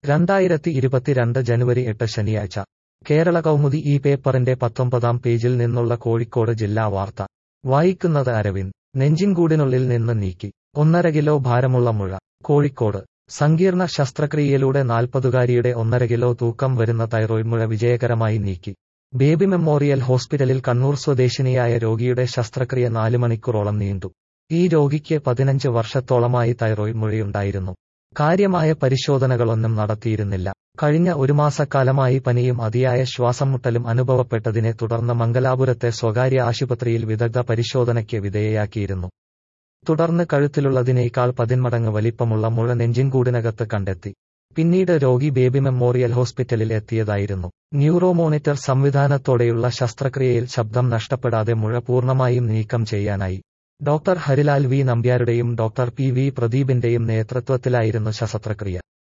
രണ്ടായിരത്തി ഇരുപത്തിരണ്ട് ജനുവരി എട്ട് ശനിയാഴ്ച കേരള കൗമുദി ഈ പേപ്പറിന്റെ പത്തൊമ്പതാം പേജിൽ നിന്നുള്ള കോഴിക്കോട് ജില്ലാ വാർത്ത വായിക്കുന്നത് അരവിന്ദ് നെഞ്ചിൻകൂടിനുള്ളിൽ നിന്ന് നീക്കി ഒന്നര കിലോ ഭാരമുള്ള മുഴ കോഴിക്കോട് സങ്കീർണ ശസ്ത്രക്രിയയിലൂടെ നാൽപ്പതുകാരിയുടെ ഒന്നര കിലോ തൂക്കം വരുന്ന തൈറോയ്ഡ് മുഴ വിജയകരമായി നീക്കി ബേബി മെമ്മോറിയൽ ഹോസ്പിറ്റലിൽ കണ്ണൂർ സ്വദേശിനിയായ രോഗിയുടെ ശസ്ത്രക്രിയ നാല് മണിക്കൂറോളം നീണ്ടു ഈ രോഗിക്ക് പതിനഞ്ച് വർഷത്തോളമായി തൈറോയ്ഡ് മുഴയുണ്ടായിരുന്നു കാര്യമായ പരിശോധനകളൊന്നും നടത്തിയിരുന്നില്ല കഴിഞ്ഞ ഒരു മാസക്കാലമായി പനിയും അതിയായ ശ്വാസം മുട്ടലും അനുഭവപ്പെട്ടതിനെ തുടർന്ന് മംഗലാപുരത്തെ സ്വകാര്യ ആശുപത്രിയിൽ വിദഗ്ധ പരിശോധനയ്ക്ക് വിധേയയാക്കിയിരുന്നു തുടർന്ന് കഴുത്തിലുള്ളതിനേക്കാൾ പതിന്മടങ്ങ് വലിപ്പമുള്ള മുഴ നെഞ്ചിൻകൂടിനകത്ത് കണ്ടെത്തി പിന്നീട് രോഗി ബേബി മെമ്മോറിയൽ ഹോസ്പിറ്റലിൽ എത്തിയതായിരുന്നു ന്യൂറോ മോണിറ്റർ സംവിധാനത്തോടെയുള്ള ശസ്ത്രക്രിയയിൽ ശബ്ദം നഷ്ടപ്പെടാതെ മുഴ പൂർണ്ണമായും നീക്കം ചെയ്യാനായി ഡോക്ടർ ഹരിലാൽ വി നമ്പ്യാരുടെയും ഡോക്ടർ പി വി പ്രദീപിന്റെയും നേതൃത്വത്തിലായിരുന്നു ശസ്ത്രക്രിയ